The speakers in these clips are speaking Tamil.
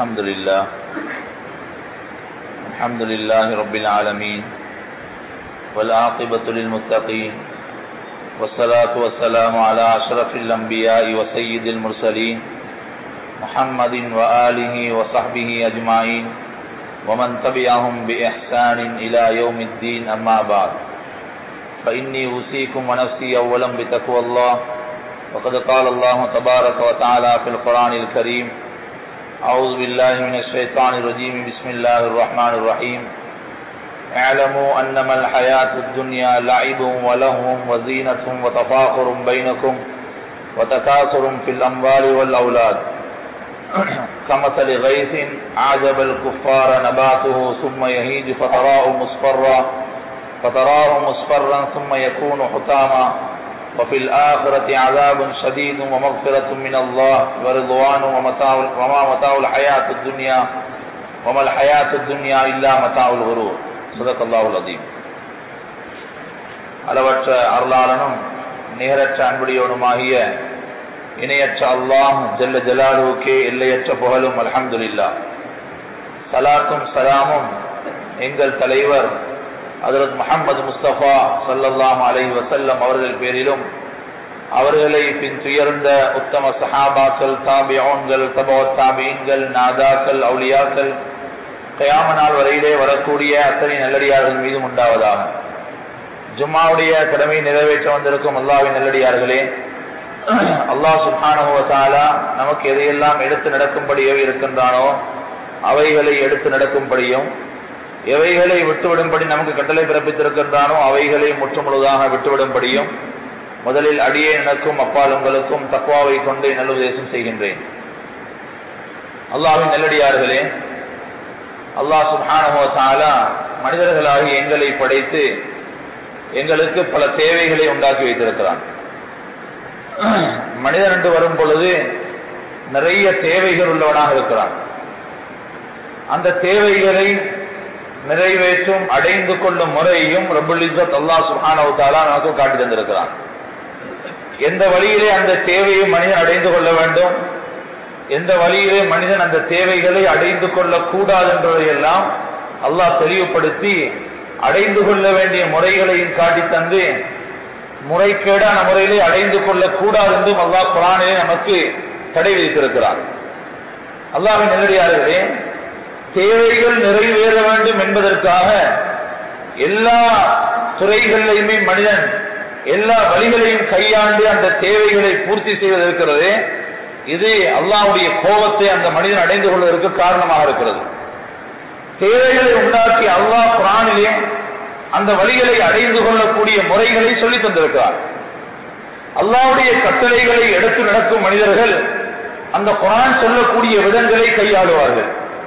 الحمد لله الحمد لله رب العالمين والعاقبة للمتقين والصلاة والسلام على أشرف الأنبياء وسيد المرسلين محمد وآله وصحبه أجمعين ومن تبعهم بإحسان إلى يوم الدين أما بعد فإني أوصيكم ونفسي أولا بتقوى الله وقد قال الله تبارك وتعالى في القرآن الكريم أعوذ بالله من الشيطان الرجيم بسم الله الرحمن الرحيم اعلموا أنما الحياة الدنيا لعب ولهو وزينة وتفاخر بينكم وتكاثر في الأموال والأولاد كمثل غيث أعجب الكفار نباته ثم يهيج فتراه مصفرا فتراه مصفرا ثم يكون حطاما وفي الآخرة عذاب شديد ومغفرة من الله ورضوان ومتاع وما متاع الحياة الدنيا وما الحياة الدنيا إلا متاع الغرور صدق الله العظيم அளவற்ற அருளாளனும் நிகரற்ற அன்புடையவனுமாகிய இணையற்ற அல்லாஹ் ஜல்ல ஜலாலுக்கே எல்லையற்ற புகழும் அல்ஹம்துலில்லா சலாத்தும் சலாமும் எங்கள் தலைவர் ஹதரத் முகமது முஸ்தபா சல்லல்லாஹ் அலை வசல்லம் அவர்கள் பேரிலும் அவர்களை பின் துயர்ந்த உத்தம சஹாபாக்கள் தாபியோன்கள் தபோ தாபீன்கள் நாதாக்கள் அவுலியாக்கள் கயாம நாள் வரையிலே வரக்கூடிய அத்தனை நல்லடியார்கள் மீதும் உண்டாவதாக ஜும்மாவுடைய கடமை நிறைவேற்ற வந்திருக்கும் அல்லாவின் நல்லடியார்களே அல்லாஹ் சுல்ஹானுவத்தாலா நமக்கு எதையெல்லாம் எடுத்து நடக்கும்படியோ இருக்கின்றானோ அவைகளை எடுத்து நடக்கும்படியும் எவைகளை விட்டுவிடும்படி நமக்கு கட்டளை பிறப்பித்திருக்கின்றானோ அவைகளை முற்றுமுழுதாக விட்டுவிடும்படியும் முதலில் அடியே எனக்கும் அப்பால் உங்களுக்கும் தக்குவாவை கொண்டு நல்லுபதேசம் செய்கின்றேன் அல்லாவின் நல்லடியார்களே அல்லாஹ் சுபானுவத்தாலா மனிதர்களாகி எங்களை படைத்து எங்களுக்கு பல தேவைகளை உண்டாக்கி வைத்திருக்கிறான் மனிதன் என்று வரும் பொழுது நிறைய தேவைகள் உள்ளவனாக இருக்கிறான் அந்த தேவைகளை நிறைவேற்றும் அடைந்து கொள்ளும் முறையையும் ரபுல் இசத் அல்லா சுஹானவுத்தாலா நமக்கு காட்டி தந்திருக்கிறான் எந்த வழியிலே அந்த தேவையை மனிதன் அடைந்து கொள்ள வேண்டும் எந்த வழியிலே மனிதன் அந்த தேவைகளை அடைந்து கொள்ள கூடாது என்பதையெல்லாம் அல்லாஹ் தெளிவுபடுத்தி அடைந்து கொள்ள வேண்டிய முறைகளையும் காட்டி தந்து முறைகேடான முறையிலே அடைந்து கொள்ள கூடாது என்றும் அல்லாஹ் குரானிலே நமக்கு தடை விதித்திருக்கிறார் அல்லாவின் நேரடியார்களே தேவைகள் நிறைவேற வேண்டும் என்பதற்காக எல்லா துறைகளிலுமே மனிதன் எல்லா வழிகளையும் கையாண்டு அந்த தேவைகளை பூர்த்தி செய்வதற்கிறது இது அல்லாவுடைய கோபத்தை அந்த மனிதன் அடைந்து கொள்வதற்கு காரணமாக இருக்கிறது தேவைகளை உண்டாக்கி அல்லாஹ் குரானிலே அந்த வழிகளை அடைந்து கொள்ளக்கூடிய முறைகளை சொல்லி தந்திருக்கிறார் அல்லாவுடைய கட்டளைகளை எடுத்து நடக்கும் மனிதர்கள் அந்த குரான் சொல்லக்கூடிய விதங்களை கையாளுவார்கள்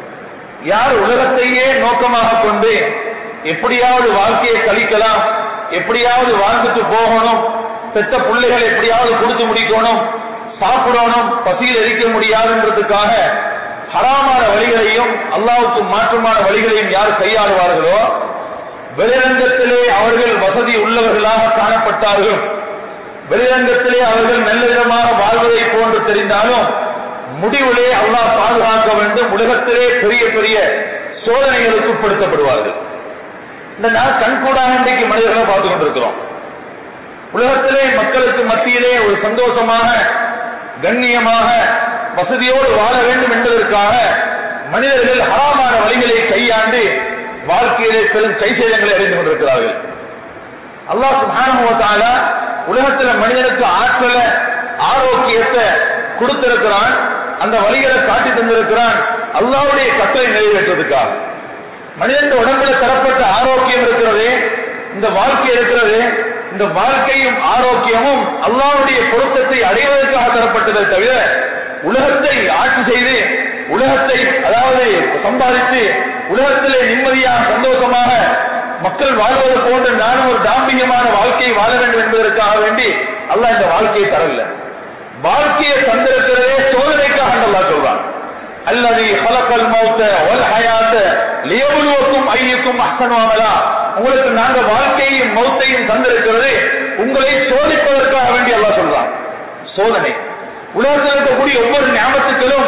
யார் உலகத்தையே நோக்கமாக கொண்டு எப்படியாவது வாழ்க்கையை கழிக்கலாம் எப்படியாவது வாழ்ந்துட்டு போகணும் பெத்த பிள்ளைகள் எப்படியாவது கொடுத்து முடிக்கணும் சாப்பிடணும் பசியில் எரிக்க முடியாதுன்றதுக்காக ஹராமான வழிகளையும் அல்லாவுக்கு மாற்றமான வழிகளையும் யார் கையாளுவார்களோ வெளிரங்கத்திலே அவர்கள் வசதி உள்ளவர்களாக காணப்பட்டார்கள் வெளிரங்கத்திலே அவர்கள் நல்ல விதமாக வாழ்வதை போன்று தெரிந்தாலும் முடிவிலே அல்லாஹ் பாதுகாக்க வேண்டும் உலகத்திலே பெரிய பெரிய சோதனைகளுக்கு உட்படுத்தப்படுவார்கள் இந்த நாள் கண்கூடாக இன்றைக்கு மனிதர்களை பார்த்து கொண்டிருக்கிறோம் உலகத்திலே மக்களுக்கு மத்தியிலே ஒரு சந்தோஷமாக கண்ணியமாக வசதியோடு வாழ வேண்டும் என்பதற்காக மனிதர்கள் ஹராமான வழிகளை கையாண்டு வாழ்க்கையிலே பெரும் கைசேதங்களை அறிந்து கொண்டிருக்கிறார்கள் அல்லாஹ் சுபானுவத்தால உலகத்துல மனிதனுக்கு ஆற்றல ஆரோக்கியத்தை கொடுத்திருக்கிறான் அந்த வழிகளை காட்டி தந்திருக்கிறான் அல்லாவுடைய கட்டளை நிறைவேற்றுவதற்காக மனிதன் உடம்புல தரப்பட்ட ஆரோக்கியம் இருக்கிறது இந்த வாழ்க்கை இருக்கிறது இந்த வாழ்க்கையும் ஆரோக்கியமும் அல்லாவுடைய பொருத்தத்தை அடைவதற்காக தரப்பட்டதை தவிர உலகத்தை ஆட்சி செய்து உலகத்தை அதாவது சம்பாதித்து உலகத்திலே நிம்மதியாக சந்தோஷமாக மக்கள் வாழ்வது போன்று நானும் ஒரு தாம்பியமான வாழ்க்கையை வாழ வேண்டும் என்பதற்காக வேண்டி அல்லாஹ் இந்த வாழ்க்கையை தரல வாழ்க்கையை தந்திருக்கிறதே சோதனைக்காக அல்லா சொல்றான் அல்லது ஹலக்கல் மௌத்த வல் ஹயாத்த லியபுலுவக்கும் ஐயுக்கும் அஹ்சனுவாமலா உங்களுக்கு நாங்க வாழ்க்கையையும் மௌத்தையும் தந்திருக்கிறது உங்களை சோதிப்பதற்காக வேண்டி அல்லாஹ் சொல்றான் சோதனை உலகத்தில் இருக்கக்கூடிய ஒவ்வொரு ஞாபகத்துக்களும்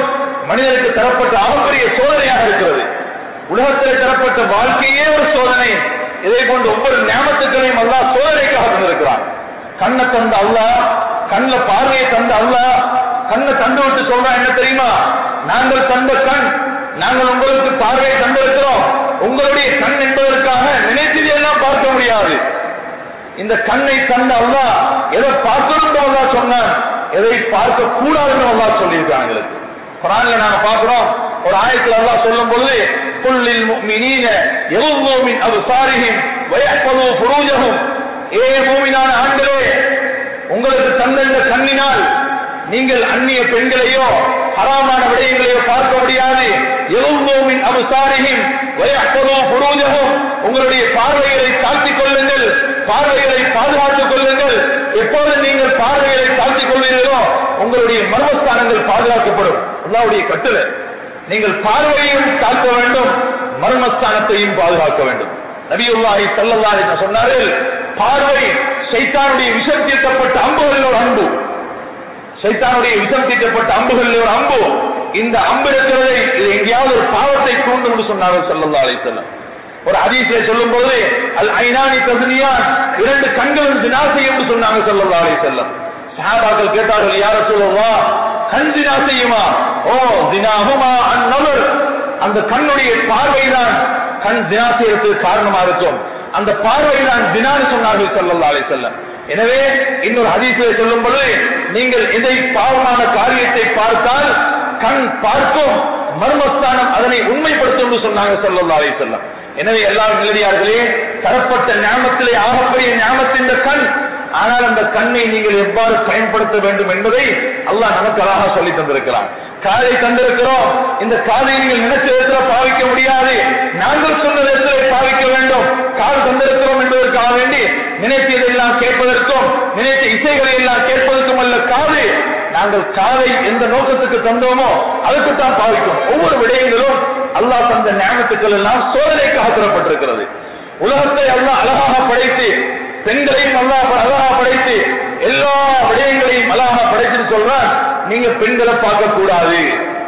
மனிதனுக்கு தரப்பட்ட ஆகப்பெரிய சோதனையாக இருக்கிறது உலகத்தில் தரப்பட்ட வாழ்க்கையே ஒரு சோதனை இதை போன்ற ஒவ்வொரு ஞாபகத்துக்களையும் அல்லாஹ் சோதனைக்காக தந்திருக்கிறான் கண்ணை தந்த அல்லாஹ் கண்ணுல பார்வையை தந்த அல்லாஹ் கண்ணை தந்து விட்டு சொல்றான் என்ன தெரியுமா நாங்கள் தந்த கண் நாங்கள் உங்களுக்கு பார்வையை தந்திருக்கிறோம் உங்களுடைய கண் என்பதற்காக நினைத்தது எல்லாம் பார்க்க முடியாது இந்த கண்ணை தந்த அல்லாஹ் எதை பார்க்கணும் அல்லாஹ் சொன்னான் எதை பார்க்க கூடாதுன்னு அல்லாஹ் சொல்லியிருக்காங்க எங்களுக்கு குரான்ல நாங்க பார்க்கிறோம் ஒரு ஆயத்துல அல்லாஹ் சொல்லும் பொழுது குல்லில் முஃமினீன யகுது மின் அப்சாரிஹிம் வயஹ்ஃபது ஃபுரூஜஹும் ஏ மூமினான ஆண்களே உங்களுக்கு தந்த இந்த கண்ணினால் நீங்கள் அந்நிய பெண்களையோ ஹராமான விடயங்களையோ பார்க்க முடியாது எவ்வளோமின் அபுசாரியும் வயப்பதோ புரோஜகம் உங்களுடைய பார்வைகளை தாழ்த்திக் கொள்ளுங்கள் பார்வைகளை பாதுகாத்துக் கொள்ளுங்கள் எப்போது நீங்கள் பார்வைகளை தாழ்த்திக் கொள்வீர்களோ உங்களுடைய மர்மஸ்தானங்கள் பாதுகாக்கப்படும் அல்லாவுடைய கட்டளை நீங்கள் பார்வையையும் தாக்க வேண்டும் மர்மஸ்தானத்தையும் பாதுகாக்க வேண்டும் நபியுல்லாஹி ஸல்லல்லாஹு அலைஹி சொன்னார்கள் பார்வை சைத்தானுடைய விஷம் தீர்க்கப்பட்ட அம்புகளில் ஒரு அம்பு சைத்தானுடைய விஷம் தீர்க்கப்பட்ட அம்புகளில் ஒரு அம்பு இந்த அம்பு இருக்கிறதை இது எங்கேயாவது ஒரு பாவத்தை தூண்டும் என்று சொன்னார்கள் ஸல்லல்லாஹு அலைஹி வஸல்லம் ஒரு ஹதீஸை சொல்லும் போது அல் ஐனானி தஸ்னியான் இரண்டு கண்களும் ஜினா செய்யும் என்று சொன்னாங்க ஸல்லல்லாஹு அலைஹி வஸல்லம் சஹாபாக்கள் கேட்டார்கள் யார சொல்லுவா கண் ஜினா செய்யுமா ஓ ஜினாஹுமா அந்நவர் அந்த கண்ணுடைய பார்வைதான் கண் ஜினா செய்யறதுக்கு காரணமா இருக்கும் அந்த பார்வைதான் ஜினான்னு சொன்னார்கள் ஸல்லல்லாஹு அலைஹி வஸல்லம் எனவே இன்னொரு ஹதீஸை சொல்லும் பொழுது நீங்கள் எதை பாவமான காரியத்தை பார்த்தால் கண் பார்க்கும் மர்மஸ்தானம் அதனை உண்மைப்படுத்தும் என்று சொன்னாங்க ஸல்லல்லாஹு அலைஹி வஸல்லம் எனவே எல்லா நிலடியார்களே தரப்பட்ட ஞாபகத்திலே ஆகப்பெரிய ஞாபகத்தின் இந்த கண் ஆனால் அந்த கண்ணை நீங்கள் எவ்வாறு பயன்படுத்த வேண்டும் என்பதை அல்லாஹ் நமக்கு அழகாக சொல்லி தந்திருக்கிறான் காதை தந்திருக்கிறோம் இந்த காதை நீங்கள் நினைச்ச இடத்துல பாவிக்க முடியாது நாங்கள் சொன்ன இடத்துல பாவிக்க வேண்டும் காது தந்திருக்கிறோம் என்பதற்காக வேண்டி நினைத்ததெல்லாம் கேட்பதற்கும் நினைத்த இசைகளை எல்லாம் கேட்பதற்கும் அல்ல காது நாங்கள் காதை எந்த நோக்கத்துக்கு தந்தோமோ அதுக்கு தான் பாவிக்கும் ஒவ்வொரு விடயங்களும் அல்லாஹ் தந்த ஞாபகத்துக்கள் எல்லாம் சோதனைக்காக தரப்பட்டிருக்கிறது உலகத்தை அல்லாஹ் அழகாக படைத்து பெண்களையும் அல்லாஹ் அழகாக படைத்து எல்லா விடயங்களையும் அழகாக படைத்துன்னு சொல்றான் நீங்க பெண்களை பார்க்க கூடாது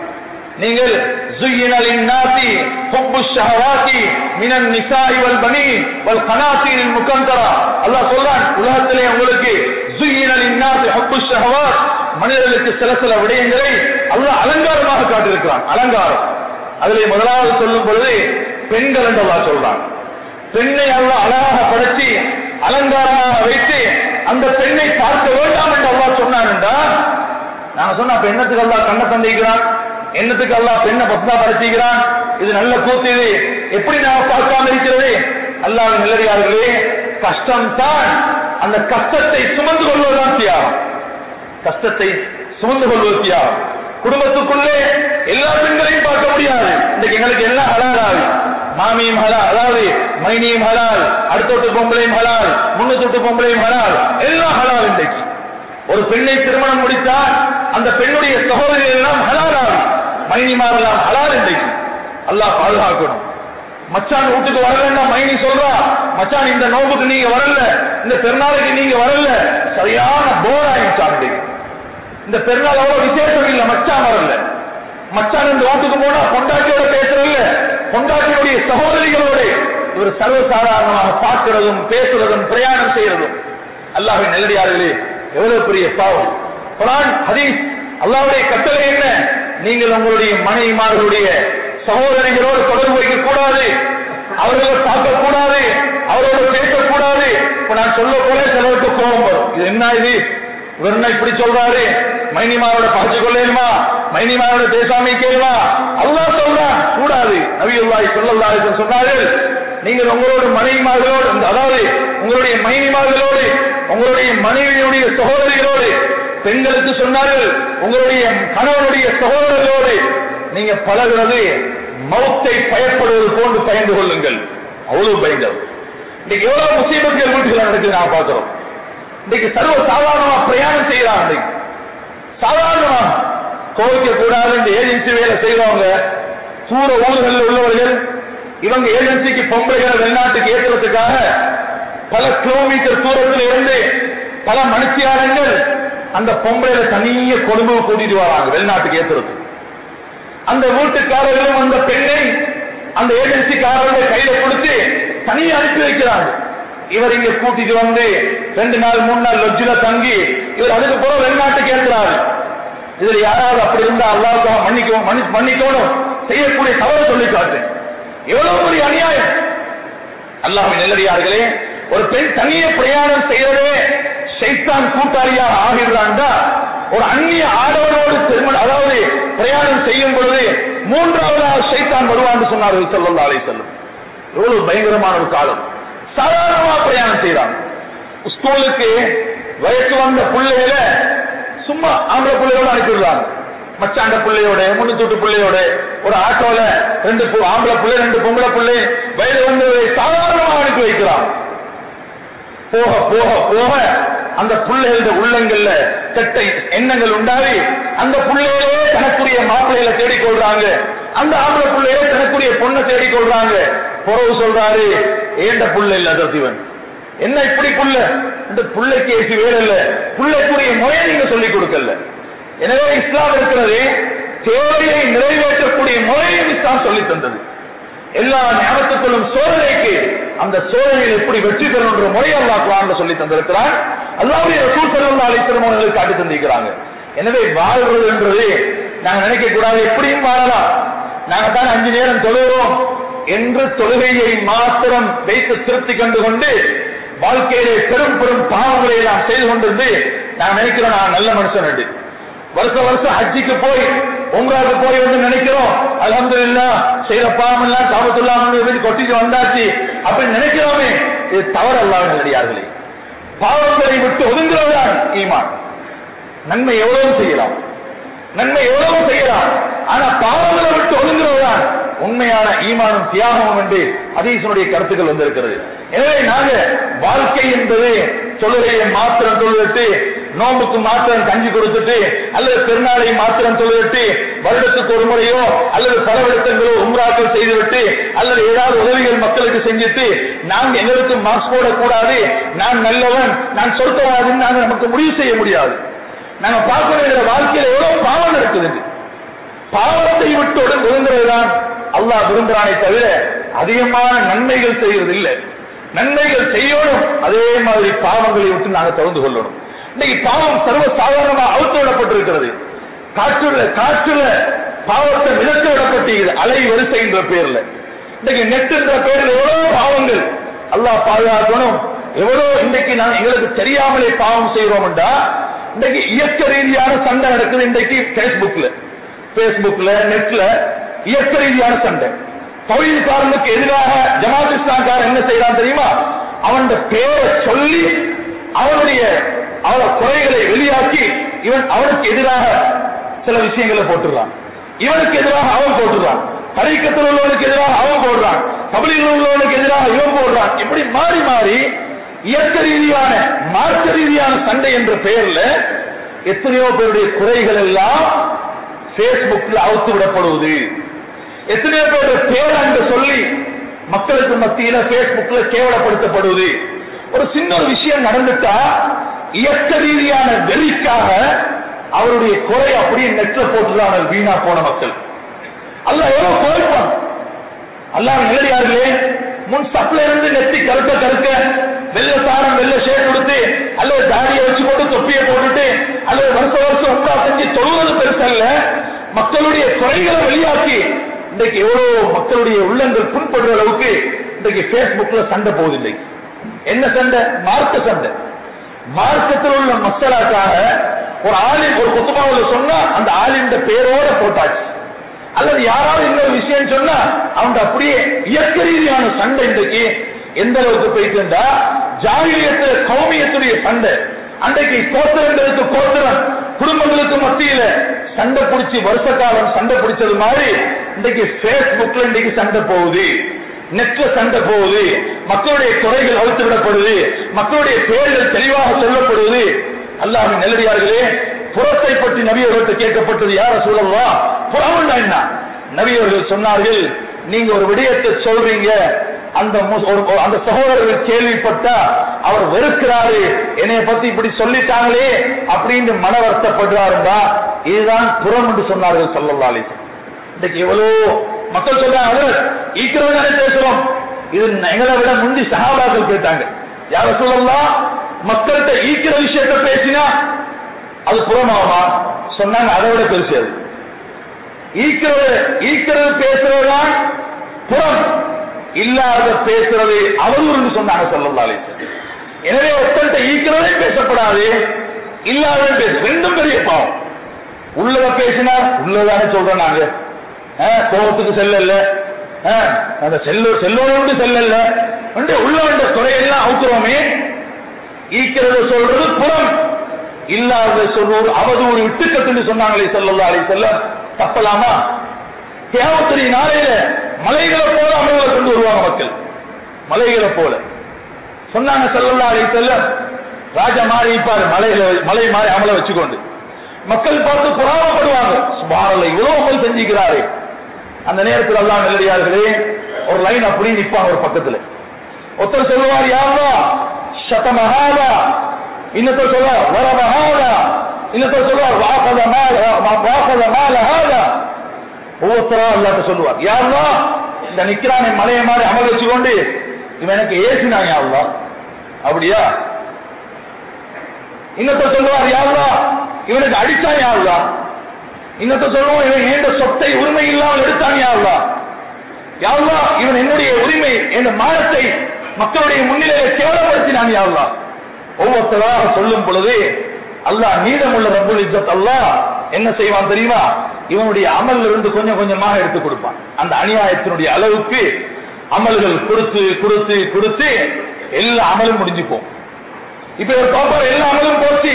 நீங்கள் زين للناس حب الشهوات من النساء والبنين والقناطير المقنطرة அல்லாஹ் சொல்றான் உலகத்திலே உங்களுக்கு زين للناس حب الشهوات மனிதர்களுக்கு சில சில விடயங்களை அல்லாஹ் அலங்காரமாக காட்டியிருக்கிறான் அலங்காரம் அதிலே முதலாவது சொல்லும் பொழுது பெண்கள் என்று அல்லாஹ் சொல்றான் பெண்ணை அல்லாஹ் அழகாக படைச்சு அலங்காரமாக வைத்து அந்த பெண்ணை பார்க்க வேண்டாம் என்று அல்லாஹ் சொன்னான் என்றால் நாங்க சொன்ன அப்ப என்னத்துக்கு அல்லாஹ் கண்ணை தந்திக்கிறான் என்னத்துக்கு அல்லாஹ் பெண்ணை பசந்தா படைச்சிக்கிறான் இது நல்ல கூத்து இது எப்படி நாம பார்க்காம இருக்கிறது அல்லாஹ் நல்லடியார்களே கஷ்டம் தான் அந்த கஷ்டத்தை சுமந்து கொள்வதுதான் தியாகம் கஷ்டத்தை சுமந்து கொள்வது தியாகம் குடும்பத்துக்குள்ளே எல்லா பெண்களையும் பார்க்க முடியாது இன்னைக்கு எங்களுக்கு எல்லாம் ஹலால் ஆகுது மாமியும் ஹலால் அதாவது மைனியும் ஹலால் அடுத்தொட்டு பொம்பளையும் ஹலால் முன்னூத்தொட்டு பொம்பளையும் ஹலால் எல்லாம் ஹலால் இன்றைக்கு ஒரு பெண்ணை திருமணம் முடித்தால் அந்த பெண்ணுடைய சகோதரிகள் எல்லாம் ஹலால் ஆகும் மைனிமாரெல்லாம் ஹலால் இன்றைக்கு அல்லாஹ் பாதுகாக்கணும் மச்சான் வீட்டுக்கு வரலன்னா மைனி சொல்றா மச்சான் இந்த நோம்புக்கு நீங்க வரல இந்த பெருநாளுக்கு நீங்க வரல சரியான போர் ஆயிடுச்சு இந்த பெருநாள் அவ்வளவு விசேஷம் இல்ல மச்சான் வரல மச்சான் இந்த வீட்டுக்கு போனா பொண்டாட்டியோட பேசுறதில்ல பொண்டாட்டியுடைய சகோதரிகளோட இவர் சர்வசாதாரணமாக பார்க்கிறதும் பேசுறதும் பிரயாணம் செய்யறதும் அல்லாஹின் நல்லடியார்களே எவ்வளவு பெரிய பாவம் குரான் ஹதீஸ் அல்லாஹ்வுடைய கட்டளை என்ன நீங்கள் உங்களுடைய மனைவிமார்களுடைய சகோதரிகளோடு தொடர்பு வைக்க கூடாது அவர்களை பார்க்க கூடாது அவரோடு பேசக்கூடாது இப்ப நான் சொல்ல போல சிலருக்கு கோபம் வரும் இது என்ன இது இவர் என்ன இப்படி சொல்றாரு மைனிமாரோட பகிச்சு கொள்ளேருமா மைனிமாரோட பேசாம கேளுமா அல்லாஹ் சொல்றான் கூடாது நபியுல்லாஹி ஸல்லல்லாஹு அலைஹி வஸல்லம் சொன்னார்கள் நீங்கள் உங்களோட மனைவிமார்களோடு அதாவது உங்களுடைய மைனிமார்களோடு உங்களுடைய மனைவியுடைய சகோதரிகளோடு பெண்களுக்கு சொன்னார்கள் உங்களுடைய கணவனுடைய சகோதரர்களோடு நீங்க பழகுறது மௌத்தை பயப்படுவது போன்று பயந்து கொள்ளுங்கள் அவ்வளவு பயங்கரம் இன்னைக்கு எவ்வளவு முசீபத்துகள் வீட்டுகள் நடக்குது நான் பார்க்கிறோம் இன்னைக்கு சர்வ சாதாரணமா பிரயாணம் செய்யறாங்க இன்னைக்கு சாதாரணமா கோவிக்க கூடாது இந்த ஏஜென்சி வேலை செய்யறவங்க தூர ஊர்களில் உள்ளவர்கள் இவங்க ஏஜென்சிக்கு பொம்பளைகளை வெளிநாட்டுக்கு ஏற்றுறதுக்காக பல கிலோமீட்டர் தூரத்தில் இருந்து பல மனுஷியாரங்கள் அந்த பொம்பளையில தனிய கொழும்பு கூட்டிட்டு வராங்க வெளிநாட்டுக்கு ஏத்துறது அந்த வீட்டுக்காரர்களும் அந்த பெண்ணை அந்த ஏஜென்சிக்காரருடைய கையில கொடுத்து தனியே அனுப்பி வைக்கிறாங்க இவர் இங்க கூட்டிட்டு வந்து ரெண்டு நாள் மூணு நாள் லொஜ்ஜில தங்கி இவர் அதுக்கு பிறகு வெளிநாட்டுக்கு ஏற்கிறாரு இதுல யாராவது அப்படி இருந்தா அல்லாவுக்காக மன்னிக்கவும் மன்னி- மன்னிக்கணும் செய்யக்கூடிய தவறு சொல்லி காட்டு எவ்வளவு பெரிய அநியாயம் அல்லாஹ் நெல்லடியார்களே ஒரு பெண் தனியே பிரயாணம் செய்யறதே சைத்தான் கூட்டாளியாக ஆகிறான்டா ஒரு அந்நிய ஆடவனோடு திருமணம் அதாவது பிரயாணம் செய்யும் பொழுது மூன்றாவதாக சைத்தான் வருவான்னு சொன்னார்கள் சொல்லல்லா அலை செல்லும் எவ்வளவு பயங்கரமான ஒரு காலம் சாதாரணமா பிரயாணம் செய்யறாங்க ஸ்கூலுக்கு வயசு வந்த பிள்ளைகள சும்மா ஆம்பளை பிள்ளையோட அனுப்பிடுறாங்க மச்சாண்ட பிள்ளையோட முன்னூத்தி பிள்ளையோட ஒரு ஆட்டோல ரெண்டு பு- ஆம்பளை பிள்ளை ரெண்டு பொம்பளை பிள்ளை வயது வந்தவரை சாதாரணமா அனுப்பி வைக்கிறான் போக போக போக அந்த பிள்ளைகளோட உள்ளங்கள்ல கெட்ட எண்ணங்கள் உண்டாகி அந்த பிள்ளைகளே தனக்குரிய மாப்பிள்ளைகளை தேடிக்கொள்றாங்க அந்த ஆம்பளை பிள்ளைகளே தனக்குரிய பொண்ணை தேடிக்கொள்றாங்க புறவு சொல்றாரு ஏண்ட புள்ள இல்ல அதர்த்திவன் என்ன இப்படி புள்ள இந்த புள்ளைக்கு ஏசி வேற இல்ல புள்ளைக்குரிய முறையை நீங்க சொல்லிக் கொடுக்கல எனவே இஸ்லாம் இருக்கிறது தேவையை நிறைவேற்றக்கூடிய முறையும் இஸ்லாம் சொல்லி தந்தது எல்லா ஞாபகத்துக்களும் சோதனைக்கு அந்த சோதனையில் எப்படி வெற்றி பெறணுன்ற முறை அல்லாஹ் குரான்ல சொல்லி தந்திருக்கிறார் அல்லாவுடைய ரசூல் ஸல்லல்லாஹு அலைஹி வஸல்லம் அவர்கள் காட்டி தந்திருக்கிறாங்க எனவே வாழ்வது என்றது நாங்க நினைக்க கூடாது எப்படியும் வாழலாம் நாங்க தான் அஞ்சு நேரம் தொழுகிறோம் என்று தொழுகையை மாத்திரம் வைத்து திருப்தி கண்டு கொண்டு வாழ்க்கையிலே பெரும் பெரும் பாவங்களை நாம் செய்து கொண்டிருந்து நான் நினைக்கிறோம் நான் நல்ல மனுஷன் என்று வருஷம் வருஷம் ஹஜ்ஜிக்கு போய் உங்களாக்கு போய் வந்து நினைக்கிறோம் அல்ஹம்துலில்லாஹ் செய்யற பாவம் எல்லாம் காபத்துல்லாம் கொட்டிட்டு வந்தாச்சு அப்படின்னு நினைக்கிறோமே இது தவறு அல்லாத நல்லடியார்களே பாவங்களை விட்டு ஒதுங்குறதுதான் ஈமான் நன்மை எவ்வளவு செய்யலாம் நன்மை எவ்வளவு செய்யலாம் ஆனா பாவங்களை விட்டு ஒதுங்குறதுதான் உண்மையான ஈமானும் தியாகமும் என்று அதீசனுடைய கருத்துக்கள் வந்திருக்கிறது எனவே நாங்க வாழ்க்கை என்பது தொழுகையை மாத்திரம் தொழுதுட்டு நோம்புக்கு மாத்திரம் கஞ்சி கொடுத்துட்டு அல்லது திருநாளை மாத்திரம் தொழுதுட்டு வருடத்துக்கு ஒரு முறையோ அல்லது பல வருடங்களோ உம்ராக்கள் செய்துவிட்டு அல்லது ஏதாவது உதவிகள் மக்களுக்கு செஞ்சுட்டு நாம் எங்களுக்கு மார்க்ஸ் போடக்கூடாது நான் நல்லவன் நான் சொர்க்கவாதின்னு நாங்க நமக்கு முடிவு செய்ய முடியாது நாங்க பார்க்க வேண்டிய வாழ்க்கையில எவ்வளவு பாவம் இருக்குது பாவத்தை விட்டு ஒதுங்குறதுதான் அல்லாஹ் விரும்புறானே தவிர அதிகமான நன்மைகள் செய்வது இல்லை நன்மைகள் செய்யணும் அதே மாதிரி பாவங்களை விட்டு நாங்க தொடர்ந்து கொள்ளணும் இன்னைக்கு பாவம் சர்வ சாதாரணமா அவுத்து விடப்பட்டிருக்கிறது காற்றுல காற்றுல பாவத்தை மிதக்க விடப்பட்டிருக்கிறது அலை வரிசை என்ற பேர்ல இன்னைக்கு நெட் என்ற பேரில் எவ்வளவு பாவங்கள் அல்லாஹ் பாதுகாக்கணும் எவ்வளவு இன்னைக்கு நான் எங்களுக்கு தெரியாமலே பாவம் செய்யறோம்டா இன்னைக்கு இயக்க ரீதியான சண்டை நடக்குது இன்னைக்கு பேஸ்புக்ல பேஸ்புக்ல நெட்ல இயக்க ரீதியான சண்டை தொழில்காரனுக்கு எதிராக ஜமாத் இஸ்லாம்காரன் என்ன செய்யறான் தெரியுமா அவன் பேரை சொல்லி அவனுடைய அவன குறைகளை வெளியாக்கி இவன் அவனுக்கு எதிராக சில விஷயங்களை போட்டுறான் இவனுக்கு எதிராக அவன் போட்டுறான் தரைக்கத்தில் உள்ளவனுக்கு எதிராக அவன் போடுறான் கபலியில் உள்ளவனுக்கு எதிராக இவன் போடுறான் இப்படி மாறி மாறி இயக்க ரீதியான மார்க்க ரீதியான சண்டை என்ற பெயர்ல எத்தனையோ பேருடைய குறைகள் எல்லாம் பேஸ்புக்ல அவுத்து விடப்படுவது எத்தனையோ பேருடைய பேர் என்று சொல்லி மக்களுக்கு மத்தியில பேஸ்புக்ல கேவலப்படுத்தப்படுவது ஒரு சின்ன ஒரு விஷயம் நடந்துட்டா இயக்க ரீதியான வெறிக்காக அவருடைய குறை அப்படியே நெற்ற போட்டுதான் வீணா போன மக்கள் அல்ல எவ்வளவு குறைப்பான் அல்லாஹ் நிலையார்களே முன் சப்ல இருந்து நெத்தி கருக்க கருக்க வெள்ள சாரம் வெள்ள ஷேட் கொடுத்து அல்லது தாடியை வச்சு போட்டு தொப்பியை போட்டுட்டு அல்லது வருஷ வருஷம் உண்டா செஞ்சு தொழுவது பெருசல்ல மக்களுடைய குறைகளை வெளியாக்கி இன்றைக்கு எவ்வளவு மக்களுடைய உள்ளங்கள் புண்படுற அளவுக்கு இன்றைக்கு பேஸ்புக்ல சண்டை போகுது இன்னைக்கு என்ன சண்டை மார்க்க சண்டை மார்க்கத்தில் உள்ள மசாலாக்காக ஒரு ஆலிம் ஒரு குத்துமாவுல சொன்னா அந்த ஆலிம் பேரோட போட்டாச்சு அல்லது யாராவது இன்னொரு விஷயம் சொன்னா அவங்க அப்படியே இயக்க ரீதியான சண்டை இன்றைக்கு எந்த அளவுக்கு போயிட்டு ஜாகிரியத்துல கௌமியத்துடைய சண்டை அன்றைக்கு கோத்திரங்களுக்கு கோத்திரம் குடும்பங்களுக்கு மத்தியில சண்டை பிடிச்சி வருஷ காலம் சண்டை பிடிச்சது மாதிரி இன்றைக்கு பேஸ்புக்ல இன்றைக்கு சண்டை போகுது நெற்ற சண்டை போகுது மக்களுடைய குறைகள் அழுத்து விடப்படுது மக்களுடைய பெயர்கள் தெளிவாக சொல்லப்படுவது அல்லாஹ் நெல்லடியார்களே புறத்தை பற்றி நபி அவர்கள் கேட்கப்பட்டது யார சொல்லலாம் புறம்னா என்ன நபி அவர்கள் சொன்னார்கள் நீங்க ஒரு விடயத்தை சொல்றீங்க அந்த மு- ஒரு- ஒரு- அந்த சகோதரர்கள் கேள்விப்பட்டா அவர் வெறுக்கிறாரு என்னைய பத்தி இப்படி சொல்லிட்டாங்களே அப்படின்னு மன வருத்தப்படுறாருண்டா இதுதான் புறம் என்று சொன்னார்கள் சொல்லல்லா அலிஸ் இன்னைக்கு எவ்வளோ மக்கள் சொல்றாங்க அவர் ஈக்கிறவங்க தானே பேசுறோம் இது எங்களை விட முந்தி சஹாபாக்கள் கேட்டாங்க யார சொல்லலாம் மக்கள்கிட்ட ஈக்கிற விஷயத்த பேசினா அது புறமாகுமா சொன்னாங்க அதை விட பெருசு அது ஈக்கிறது ஈக்கிறது பேசுறதுதான் புறம் இல்லாத பேசுறது அவதூறுன்னு சொன்னாங்க சொல்லலாம் அலிசன் எனவே ஒருத்தர்கிட்ட ஈக்கிறதே பேசப்படாது இல்லாததே பேச ரெண்டும் பெரிய பாவம் உள்ளத பேசினா உள்ளதானே சொல்றோம் நாங்க அஹ், கோபத்துக்கு செல்லல அஹ், அந்த செல்லு செல்லோடு செல்லல வந்து உள்ள வந்த துறையெல்லாம் அவுக்குறோமே ஈக்கிறது சொல்றது புறம் இல்லாத சொல்வோர் அவதூறு விட்டுக்கட்டுன்னு சொன்னாங்களே சொல்லல்லா அலை செல்ல தப்பலாமா தேவத்துறை நாளையில மலைகளை போல அமல்களை கொண்டு வருவாங்க மக்கள் மலைகளை போல சொன்னாங்க செல்லல்லா அலை செல்ல ராஜா மாறி இருப்பாரு மலையில மலை மாறி அமல வச்சுக்கொண்டு மக்கள் பார்த்து புறாமப்படுவாங்க சுபாரில் இவ்வளவு அமல் செஞ்சுக்கிறாரு அந்த நேரத்தில் எல்லாம் நல்லடியார்களே ஒரு லைன் அப்படி நிப்பாங்க ஒரு பக்கத்துல ஒருத்தர் சொல்லுவார் யாரா சதமஹாதா இன்னொருத்தர் சொல்லுவார் வரமஹாதா இன்னொருத்தர் சொல்லுவார் வாகத மேல வாகத மேல ஹாதா ஒவ்வொருத்தரா அல்லாட்ட சொல்லுவார் யாருலா இந்த நிக்கிறானே மலையை மாதிரி அமல் வச்சுக்கொண்டு இவன் எனக்கு ஏசினான் யாருலா அப்படியா இன்னொருத்தர் சொல்லுவார் யாருலா இவனுக்கு அடிச்சான் யாருலா இன்னொருத்தர் சொல்லுவோம் இவன் ஏண்ட சொத்தை உரிமை இல்லாமல் எடுத்தான் யாருலா யாருலா இவன் என்னுடைய உரிமை என்ற மானத்தை மக்களுடைய முன்னிலையை கேவலப்படுத்தினான் யாருலா ஒவ்வொருத்தராக சொல்லும் பொழுது அல்லாஹ் நீதமுள்ள ரப்புல் இஸ்ஸத் அல்லாஹ் என்ன செய்வான் தெரியுமா இவனுடைய அமல் இருந்து கொஞ்சம் கொஞ்சமாக எடுத்து கொடுப்பான் அந்த அநியாயத்தினுடைய அளவுக்கு அமல்கள் கொடுத்து கொடுத்து கொடுத்து எல்லா அமலும் முடிஞ்சு போகும் இப்ப ஒரு பாப்பா எல்லா அமலும் போச்சு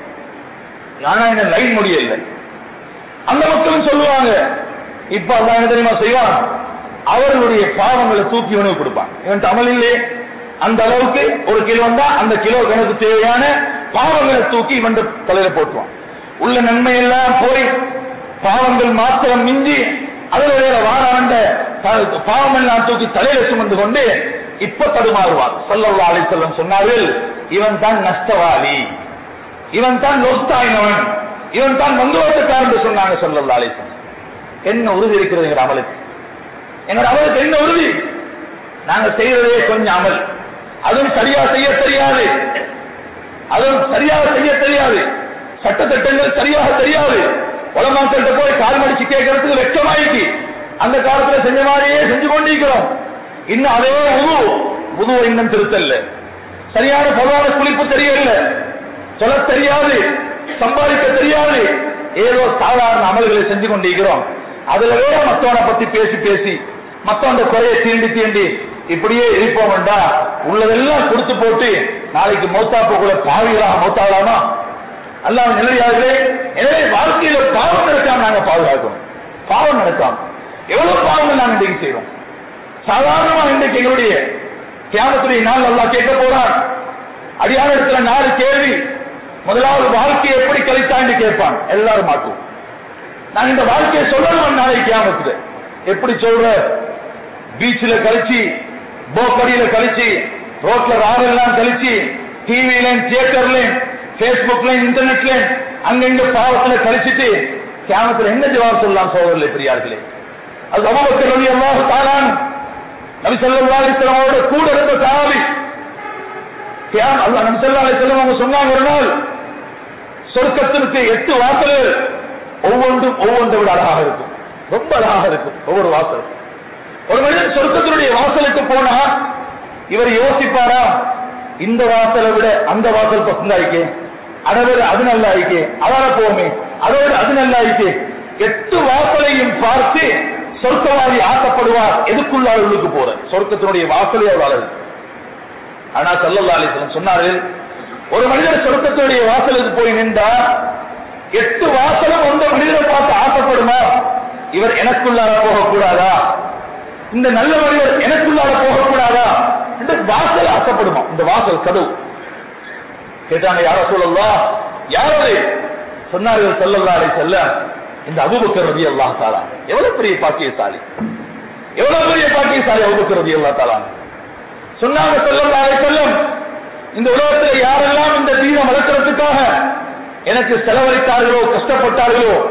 ஆனா என்ன லைன் முடியல அந்த மக்களும் சொல்லுவாங்க இப்ப அல்லாஹ் என்ன தெரியுமா செய்வான் அவர்களுடைய பாவங்களை தூக்கி இவனுக்கு கொடுப்பான் இவன் அமல் இல்லையே அந்த அளவுக்கு ஒரு கிலோ வந்தா அந்த கிலோ எனக்கு தேவையான பாவங்களை தூக்கி இவன் தலையில போட்டுவான் உள்ள நன்மை எல்லாம் போய் பாவங்கள் மாத்திரம் மிஞ்சி அதுல வேற வாராண்ட பாவம் எல்லாம் தூக்கி தலையில சுமந்து கொண்டு இப்ப தடுமாறுவான் சல்லல்லா அலிசல்லம் சொன்னார்கள் இவன் தான் நஷ்டவாதி இவன் தான் லொஸ்தாயினவன் இவன் தான் மங்குவத்துக்காரன் என்று சொன்னாங்க சல்லல்லா அலிசல்லம் என்ன உறுதி இருக்கிறது எங்க அமலுக்கு என்னோட அமலுக்கு என்ன உறுதி நாங்க செய்யறதே கொஞ்சம் அமல் அதுவும் சரியா செய்ய தெரியாது அதுவும் சரியாக செய்ய தெரியாது சட்டத்திட்டங்கள் சரியாக தெரியாது உலமாக்கள்கிட்ட போய் கால் மடிச்சு கேட்கறதுக்கு வெட்கமாயிக்கு அந்த காலத்துல செஞ்ச மாதிரியே செஞ்சு கொண்டிருக்கிறோம் இன்னும் அதே உது உதுவை இன்னும் திருத்தல்ல சரியான பொதுவான குளிப்பு தெரியல சொல்ல தெரியாது சம்பாதிக்க தெரியாது ஏதோ சாதாரண அமல்களை செஞ்சு கொண்டிருக்கிறோம் அதுல வேற மத்தவனை பத்தி பேசி பேசி மத்தவன் குறைய தீண்டி தீண்டி இப்படியே இருப்போம் வேண்டா உள்ளதெல்லாம் கொடுத்து போட்டு நாளைக்கு மௌத்தாப்புக்குள்ள பாவிகளாக மௌத்தாகலாமா அல்லாஹ் நிலையாகவே எனவே வாழ்க்கையில பாவம் நடக்காம நாங்க பாதுகாக்கணும் பாவம் நடக்காம எவ்வளவு பாவங்கள் நாங்க இன்றைக்கு செய்யறோம் சாதாரணமா இன்றைக்கு எங்களுடைய தியாகத்துடைய நாள் அல்லாஹ் கேட்க போறான் அடியான இடத்துல நாலு கேள்வி முதலாவது வாழ்க்கையை எப்படி கழித்தான்னு கேட்பான் எல்லாரும் மாட்டும் நான் இந்த வாழ்க்கையை சொல்லணும் நாளைக்கு கியாமத்துல எப்படி சொல்ற பீச்ல கழிச்சு போக்கடியில கழிச்சு ரோட்ல ராவெல்லாம் கழிச்சு டிவிலையும் தியேட்டர்லையும் பேஸ்புக்லையும் இன்டர்நெட்லையும் அங்கங்க பாவத்துல கழிச்சிட்டு கியாமத்துல என்ன ஜவாப் சொல்லலாம் சோதரில் பெரியார்களே அது அபுபக்கர் ரவி அல்லாஹு தாலான் நபி ஸல்லல்லாஹு அலைஹி வஸல்லம் அவரோட கூட இருந்த சஹாபி கியாம் அல்லாஹ் நபி ஸல்லல்லாஹு அலைஹி வஸல்லம் அவங்க சொன்னாங்க ஒரு நாள் சொர்க்கத்திற்கு எட்டு வாசல்கள் ஒவ்வொன்றும் ஒவ்வொன்றை விட அழகாக இருக்கும் ரொம்ப அழகாக இருக்கும் ஒவ்வொரு வாசல் ஒரு மனிதன் சொர்க்கத்தினுடைய வாசலுக்கு போனா இவர் யோசிப்பாரா இந்த வாசலை விட அந்த வாசல் பசந்தாயிக்கே அதை விட அது நல்லா இருக்கே அதால போவோமே அதை விட அது நல்லா இருக்கே எட்டு வாசலையும் பார்த்து சொர்க்கவாதி ஆசைப்படுவார் எதுக்குள்ளார் உள்ளுக்கு போற சொர்க்கத்தினுடைய வாசலே அவர் அழகு ஆனா சல்லல்லா அலிஸ்லம் சொன்னார்கள் ஒரு மனிதர் சொர்க்கத்தினுடைய வாசலுக்கு போய் நின்றா எட்டு வாசலும் அந்த மனிதரை பார்த்து ஆசைப்படுமா இவர் எனக்குள்ளார போகக்கூடாதா இந்த நல்ல மனிதர் எனக்குள்ளார போகக்கூடாதா இந்த வாசல் ஆசைப்படுமா இந்த வாசல் கதவு கேட்டாங்க யார சொல்லலாம் யாரது சொன்னார்கள் செல்லல்லா அலை செல்ல இந்த அபுபக்கர் ரதி அல்லா தாலா எவ்வளவு பெரிய பாக்கியசாலி எவ்வளவு பெரிய பாக்கியசாலி அபுபக்கர் ரதி அல்லா தாலா சொன்னாங்க செல்லல்லா அலை செல்லம் இந்த உலகத்தில் யாரெல்லாம் இந்த தீனம் வளர்க்கறதுக்காக எனக்கு செலவழித்தார்களோ கஷ்டப்பட்டார்களோ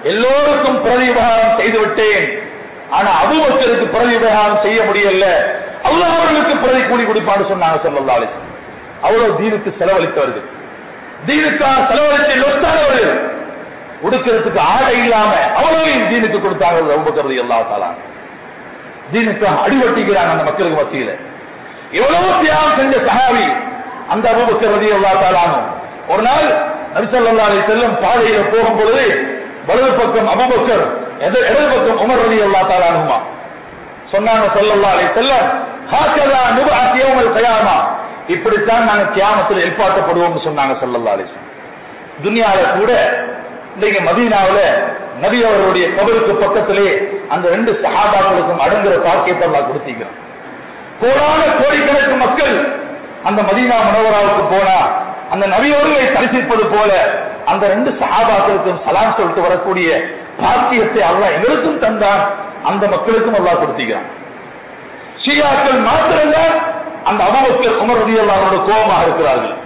எல்லோருக்கும் பிரதி உபகாரம் செய்து விட்டேன் ஆனா அபூபக்கருக்கு பிரதி உபகாரம் செய்ய முடியல அல்லாஹ் அவர்களுக்கு பிரதி கூலி கொடுப்பான்னு சொன்னாங்க ஸல்லல்லாஹு அலைஹி வஸல்லம். அவ்வளவு தீனுக்கு செலவழித்தவர்கள் தீனுக்காக செலவழித்து லொத்தானவர்கள் உடுக்கிறதுக்கு ஆடை இல்லாம அவ்வளவையும் தீனுக்கு கொடுத்தாங்க அபூபக்கர் எல்லா தாலா தீனுக்காக அடிவட்டிக்கிறாங்க அந்த மக்களுக்கு மத்தியில எவ்வளவு தியாகம் செஞ்ச சஹாபி அந்த அபூபக்கர் ரலியல்லாஹு தஆலா அன்ஹு. ஒரு நாள் நபி ஸல்லல்லாஹு அலைஹி வஸல்லம் பாதையில போகும் பொழுது வலது பக்கம் அபூபக்கர் எது- இடது பக்கம் உமர் ரலியல்லாஹு தஆலா அன்ஹுமா சொன்னாங்க ஸல்லல்லாஹு அலைஹி வஸல்லம் ஹாக்கதா நுபஅத் யௌமல் கியாமா இப்படித்தான் நாங்க கியாமத்தில் எழுப்பாட்டப்படுவோம்னு சொன்னாங்க ஸல்லல்லாஹு அலைஹி வஸல்லம் துனியால கூட இன்னைக்கு மதீனாவுல நபி அவர்களுடைய கபருக்கு பக்கத்திலே அந்த ரெண்டு சஹாபாக்களுக்கும் அடங்குற பாக்கியத்தை அல்லாஹ் கொடுத்தீங்கிறான் கோடான கோடிக்கணக்கு மக்கள் அந்த மதீனா மனோவராவுக்கு போனா அந்த நபியோர்களை தரிசிப்பது போல அந்த ரெண்டு சஹாபாக்களுக்கும் சலாம் சொல்லிட்டு வரக்கூடிய பாக்கியத்தை அல்லாஹ் எங்களுக்கும் தந்தான் அந்த மக்களுக்கும் அல்லாஹ் கொடுத்தீங்கிறான் ஷியாக்கள் மாத்திரம்தான் அந்த அபுபக்கர் உமர் ரலியல்லாஹு அவரோட கோபமாக இருக்கிறார்கள்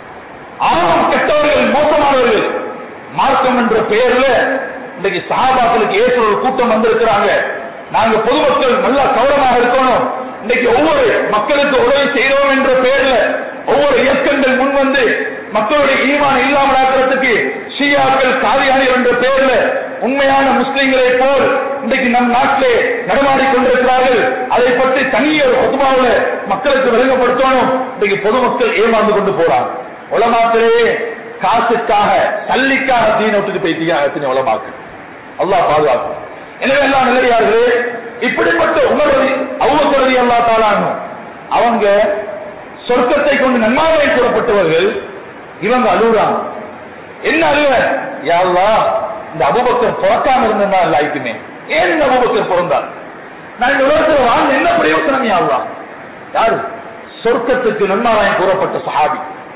ஆமாம் கெட்டவர்கள் மோசமானவர்கள் மார்க்கம் என்ற பெயர்ல இன்னைக்கு சஹாபாக்களுக்கு ஏற்ற ஒரு கூட்டம் வந்திருக்கிறாங்க நாங்க பொதுமக்கள் நல்லா கவனமாக இருக்கணும் இன்னைக்கு ஒவ்வொரு மக்களுக்கு உதவி செய்யறோம் என்ற பெயர்ல ஒவ்வொரு இயக்கங்கள் முன் வந்து மக்களுடைய ஈமான் இல்லாமல் ஆக்கிறதுக்கு ஷியாக்கள் காதியானிகள் என்ற பெயர்ல உண்மையான முஸ்லிம்களை போல் இன்றைக்கு நம் நாட்டிலே நடமாடி கொண்டிருக்கிறார்கள் அதை பற்றி தனிய ஒரு பொதுவாக மக்களுக்கு விளங்கப்படுத்தணும் இன்றைக்கு பொதுமக்கள் ஏமாந்து கொண்டு போறாங்க உலமாக்களே காசுக்காக சல்லிக்காக தீன விட்டுட்டு போயிட்டீங்க எத்தனை உலமாக்கு அல்லாஹ் பாதுகாக்கும் எனவே எல்லாம் நிலையார்களே இப்படிப்பட்ட உணர்வு அவ்வளவு அல்லா தாளானும் அவங்க சொர்க்கத்தை கொண்டு நன்மாவை கூறப்பட்டவர்கள் இவங்க அழுகுறாங்க என்ன அழுவ யாருலா இந்த அபுபக்கர் பிறக்காம இருந்தா லாய்க்குமே ஏன் இந்த அபுபக்கர் பிறந்தார் நான் இந்த உலகத்தில் வாழ்ந்த என்ன பிரயோசனம் யாருலா யாரு சொர்க்கத்துக்கு நன்மாராயம் கூறப்பட்ட சஹாபி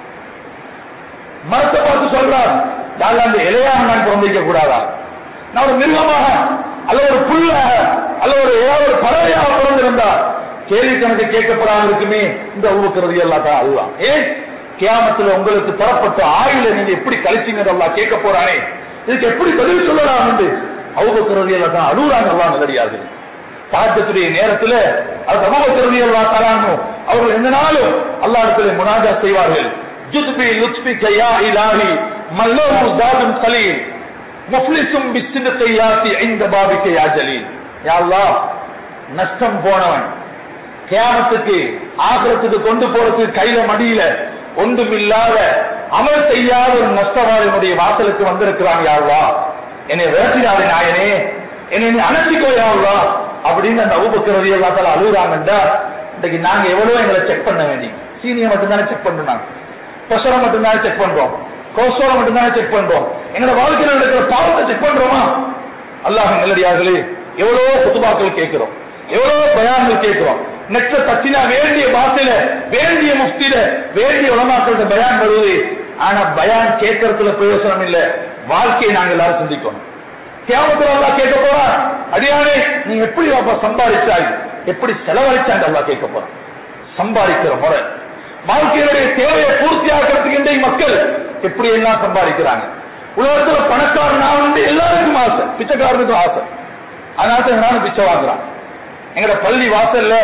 மரத்தை பார்த்து சொல்றார் யாரு அந்த இலையாக நான் பிறந்திருக்க கூடாதா நான் ஒரு மிருகமாக அல்ல ஒரு புல்லாக அல்ல ஒரு ஏதாவது ஒரு பறவையாக பிறந்திருந்தா கேள்வி கணக்கு கேட்கப்படாம இருக்குமே இந்த உருவக்கிறது எல்லாம் தான் அதுதான் ஏன் கியாமத்துல உங்களுக்கு தரப்பட்ட ஆயுள நீங்க எப்படி கழிச்சீங்க எல்லாம் கேட்க போறானே இதுக்கு எப்படி பதில் சொல்லலாம் என்று அவுபக்கிறது எல்லாம் தான் அழுகுறாங்க எல்லாம் நல்லடியாது சாத்தத்துடைய நேரத்துல அது அபுபக்கரதி எல்லாம் தராங்க அவர்கள் எந்த நாளும் அல்லா இடத்துல முனாஜா செய்வார்கள் ஜுத்பி லுத்பிக யா இலாஹி மல்லோஹு ஜாதும் சலீம் முஃப்லிசும் பிஸ்ஸிதத்தை யாத்தி இந்த பாபிக்க யா ஜலீல் யா அல்லாஹ் நஷ்டம் போனவன் கியாமத்துக்கு ஆகிரத்துக்கு கொண்டு போறதுக்கு கையில மடியில ஒன்றுமில்லாத அமல் செய்யாத ஒரு நஷ்டவாளினுடைய வாசலுக்கு வந்திருக்கிறான் யாழ்வா என்னை விரட்டினாரு நாயனே என்னை நீ அணைச்சிக்கோ யாழ்வா அப்படின்னு அந்த அபுபக்கரதி எல்லாத்தால அழுகுறாங்கன்றா இன்னைக்கு நாங்க எவ்வளவு எங்களை செக் பண்ண வேண்டி சீனியை மட்டும்தானே செக் பண்றோம் ப்ரெஷரை மட்டும்தானே செக் பண்றோம் கோஸ்டோரை மட்டும்தானே செக் பண்றோம் எங்களோட வாழ்க்கையில் நடக்கிற பாவத்தை செக் பண்றோமா அல்லாஹ் நல்லடியார்களே எவ்வளவோ குத்துபாக்கள் கேட்கிறோம் எவ்வளவோ பயான்கள் கேட்கிறோம் நெட்ல தச்சினா வேண்டிய பாசையில வேண்டிய முஃப்தில வேண்டிய உலமாக்களோட பயான் வருது ஆனா பயான் கேட்கறதுல பிரயோசனம் இல்ல வாழ்க்கையை நாங்க எல்லாரும் சிந்திக்கணும் கேமத்துல அல்லா கேட்க போறான் அடியானே நீ எப்படி அப்ப சம்பாதிச்சாய் எப்படி செலவழிச்சாங்க அல்லா கேட்க போறான் சம்பாதிக்கிற முறை வாழ்க்கையுடைய தேவையை பூர்த்தி ஆக்கிறதுக்கு இன்றைய மக்கள் எப்படி எல்லாம் சம்பாதிக்கிறாங்க உலகத்துல பணக்காரன் நான் வந்து எல்லாருக்கும் ஆசை பிச்சைக்காரனுக்கும் ஆசை அதனால தான் நானும் பிச்சை வாங்குறான் எங்கட பள்ளி வாசல்ல